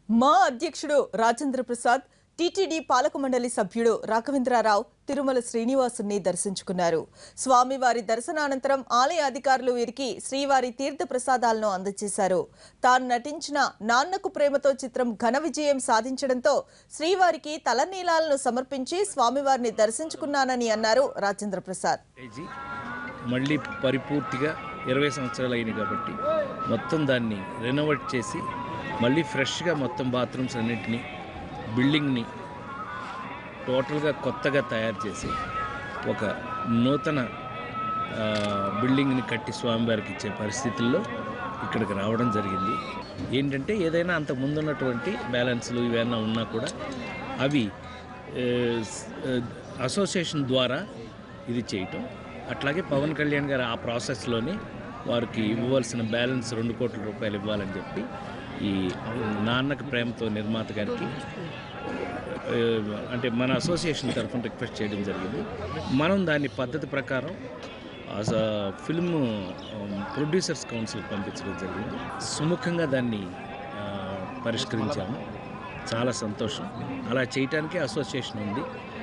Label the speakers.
Speaker 1: మా అధ్యక్షుడు రాజేంద్ర ప్రసాద్ టీటీడీ పాలక మండలి సభ్యుడు రాఘవేంద్రరావు తిరుమల శ్రీనివాసుని దర్శించుకున్నారు స్వామివారి దర్శనానంతరం ఆలయ అధికారులు వీరికి శ్రీవారి తీర్థ ప్రసాదాలను అందజేశారు తాను నటించిన నాన్నకు ప్రేమతో చిత్రం ఘన విజయం సాధించడంతో శ్రీవారికి తలనీలాలను సమర్పించి స్వామివారిని దర్శించుకున్నానని అన్నారు రాజేంద్ర ప్రసాద్
Speaker 2: పేజీ మళ్ళీ పరిపూర్తిగా ఇరవై సంవత్సరాలు అయినాయి కాబట్టి మొత్తం దాన్ని రెనోవేట్ చేసి మళ్ళీ ఫ్రెష్గా మొత్తం బాత్రూమ్స్ అన్నింటినీ బిల్డింగ్ని టోటల్గా కొత్తగా తయారు చేసి ఒక నూతన ఆ, బిల్డింగ్ని కట్టి స్వామివారికి ఇచ్చే పరిస్థితుల్లో ఇక్కడికి రావడం జరిగింది ఏంటంటే ఏదైనా అంత ముందున్నటువంటి బ్యాలెన్స్లు ఇవన్నీ ఉన్నా కూడా అవి ఏ, స్- ఏ, అసోసియేషన్ ద్వారా ఇది చేయటం అట్లాగే పవన్ కళ్యాణ్ గారు ఆ ప్రాసెస్లోనే వారికి ఇవ్వవలసిన బ్యాలెన్స్ రెండు కోట్ల రూపాయలు ఇవ్వాలని చెప్పి ఈ నాన్నకు ప్రేమతో నిర్మాత గారికి ఆ, అంటే మన అసోసియేషన్ తరఫున రిక్వెస్ట్ చేయడం జరిగింది మనం దాని పద్ధతి ప్రకారం అస ఫిల్మ్ ప్రొడ్యూసర్స్ కౌన్సిల్ పంపించడం జరిగింది సుముఖంగా దాన్ని ఆ, పరిష్కరించాము చాలా సంతోషం అలా చేయటానికి అసోసియేషన్ ఉంది